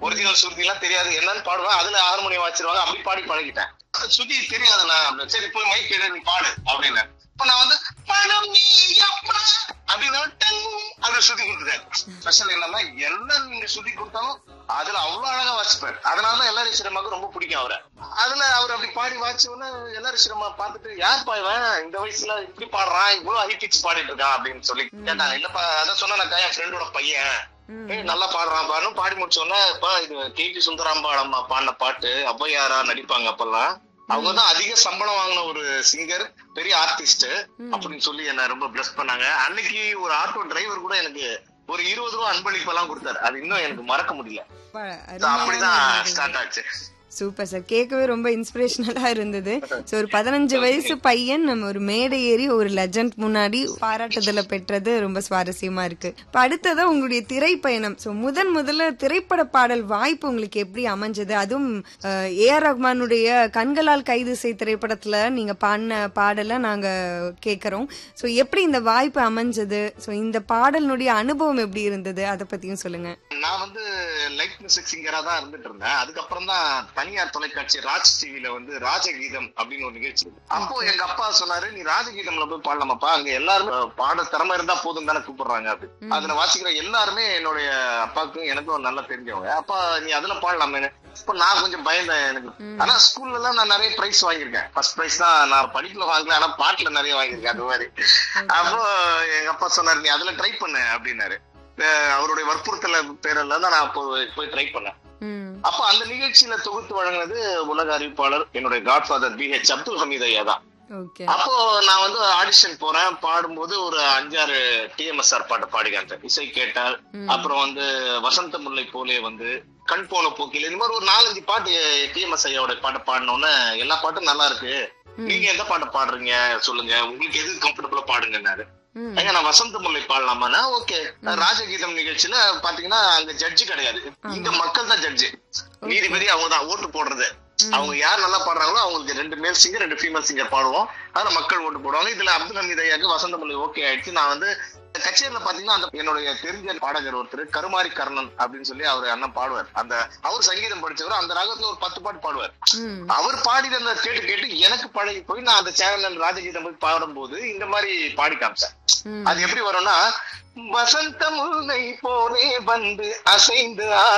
Original சுருதி எல்லாம் தெரியாது என்னன்னு பாடுவேன் அதுல ஹார்மோனியம் வச்சிருவாங்க அப்படி பாடி பழகிட்டேன் சுருதி தெரியாதுண்ணா அப்படின்னு சரி போய் மைக் கேட்டு நீ பாடு அப்படின்னு இப்ப நான் வந்து பணம் நீ அப்பா அப்படின்னு டங் அது சுத்தி கொடுத்துட்டேன் ஸ்பெஷல் என்னன்னா எல்லாம் நீங்க சுத்தி கொடுத்தாலும் அதுல அவ்வளவு அழகா வாசிப்பாரு அதனாலதான் எல்லாரும் சினிமாவுக்கு ரொம்ப பிடிக்கும் அவரை அதுல அவர் அப்படி பாடி வாசிச்ச உடனே எல்லாரும் சினிமா பார்த்துட்டு யார் பாய்வன் இந்த வயசுல இப்படி பாடுறான் இவ்வளவு ஹை பிச் பாடிட்டு இருக்கான் அப்படின்னு சொல்லி கேட்டாங்க இல்லப்பா அதான் சொன்னா என் ஃப்ரெண்டோட பையன் ம். ஏய், நல்லா பாடுறான் பாருன்னு பாடி முடிச்ச உடனே இப்ப இது கே பி சுந்தராம்பாளம்மா பாடின பாட்டு ஔவையாரா நடிப்பாங்க அப்பெல்லாம் அவங்க தான் அதிக சம்பளம் வாங்கின ஒரு சிங்கர் பெரிய ஆர்டிஸ்ட் அப்படின்னு சொல்லி என்ன ரொம்ப பிளஸ் பண்ணாங்க அன்னைக்கு ஒரு ஆட்டோ டிரைவர் கூட எனக்கு ஒரு இருபது ரூபா அன்பளிப்பு எல்லாம் கொடுத்தாரு அது இன்னும் எனக்கு மறக்க முடியல ப- So, அப்படிதான் அருமையான ஸ்டார்ட் ஆச்சு சூப்பர் சார் கேட்கவே ரொம்ப இன்ஸ்பிரேஷனலா இருந்தது ஸோ ஒரு பதினஞ்சு வயசு பையன் நம்ம ஒரு மேடை ஏறி ஒரு லெஜண்ட் முன்னாடி பாராட்டுதல பெற்றது ரொம்ப சுவாரஸ்யமா இருக்கு இப்ப அடுத்ததா உங்களுடைய திரைப்பயணம் ஸோ முதன் முதல்ல திரைப்பட பாடல் வாய்ப்பு உங்களுக்கு எப்படி அமைஞ்சது அதுவும் ஏ ஆர் ரஹ்மானுடைய கண்களால் கைது செய் திரைப்படத்துல நீங்க பாடின பாடலை நாங்க கேட்கறோம் ஸோ எப்படி இந்த வாய்ப்பு அமைஞ்சது ஸோ இந்த பாடலினுடைய அனுபவம் எப்படி இருந்தது அதை பத்தியும் சொல்லுங்க நான் வந்து லைட் மியூசிக் சிங்கரா தான் இருந்துட்டு இருந்தேன் அதுக்கப்புறம் தான் தனியார் தொலைக்காட்சி ராஜ் டிவில வந்து ராஜகீதம் அப்படின்னு ஒரு நிகழ்ச்சி இருக்கு. அப்போ எங்க அப்பா சொன்னாரு நீ ராஜகீதம்ல போய் பாடலாமாப்பா அங்க எல்லாருமே பாட திறமை இருந்தா போதும் தானே கூப்பிடுறாங்க அப்படி அதுல வாசிக்கிற எல்லாருமே என்னுடைய அப்பாவுக்கும் எனக்கும் நல்லா தெரிஞ்சவங்க அப்பா நீ அதுல பாடலாமே இப்ப நான் கொஞ்சம் பயந்தேன் எனக்கு ஆனா ஸ்கூல்ல எல்லாம் நான் நிறைய பிரைஸ் வாங்கியிருக்கேன் ஃபர்ஸ்ட் பிரைஸ் தான் நான் படிப்புல வாங்கல ஆனா பாட்டுல நிறைய வாங்கியிருக்கேன் அது மாதிரி அப்போ எங்க அப்பா சொன்னாரு நீ அதுல ட்ரை பண்ணு அப்படின்னாரு அஹ் அவருடைய வற்புறுத்தல பேரில் தான் நான் அப்போ போய் ட்ரை பண்ணேன் ம் அப்ப அந்த நிகழ்ச்சியில தொகுத்து வழங்கினது உலக அறிவிப்பாளர் என்னுடைய godfather B H Abdul Hameed ஐயா தான் ஓகே அப்போ நான் வந்து ஆடிஷன் போறேன் பாடும்போது ஒரு அஞ்சாறு டிஎம்எஸ்ஆர் பாட்டு பாடி காமிச்சேன் இசை கேட்டால் அப்புறம் வந்து வசந்த முல்லை போலே வந்து கண் போன போக்கில் இந்த மாதிரி ஒரு நாலஞ்சு பாட்டு டிஎம்எஸ் ஐயாவோட பாட்டு பாடினோன்னு எல்லா பாட்டும் நல்லா இருக்கு நீங்க எந்த பாட்டு பாடுறீங்க சொல்லுங்க உங்களுக்கு எது கம்ஃபர்டபுளா பாடுங்கன்னாரு ம் ஐயா நான் வசந்த முல்லை பாடலாமான்னா ஓகே ராஜகீதம் நிகழ்ச்சியில பாத்தீங்கன்னா அங்க ஜட்ஜி கிடையாது இங்க மக்கள் தான் ஜட்ஜி நீதிபதி அவங்க தான் ஓட்டு போடுறது அவங்க யார் நல்லா பாடுறாங்களோ அவங்களுக்கு ரெண்டு மேல் சிங்கர் ரெண்டு ஃபீமேல் சிங்கர் பாடுவோம் அதுல மக்கள் ஓட்டு போடுவாங்க இதுல அப்துல் ஹமீத் ஐயாக்கு வசந்த முல்லை ஓகே ஆயிடுச்சு நான் வந்து கச்சேரியில பாத்தீங்கன்னா அந்த என்னுடைய தெரிஞ்ச பாடகர் ஒருத்தர் கருமாரி கர்ணன் அப்படின்னு சொல்லி அவர் அண்ணன் பாடுவார் அந்த அவர் சங்கீதம் படிச்சவர் அந்த ராகத்துல ஒரு பத்து பாட்டு பாடுவார் ம் அவர் பாடின அந்த கேட்டு கேட்டு எனக்கு பழகி போய் நான் அந்த சேனல் ராஜகீதம் போய் பாடும்போது இந்த மாதிரி பாடி காமிச்சேன் ம் அது எப்படி வரும்னா வசந்த முல்லை போலே வந்து அசைந்து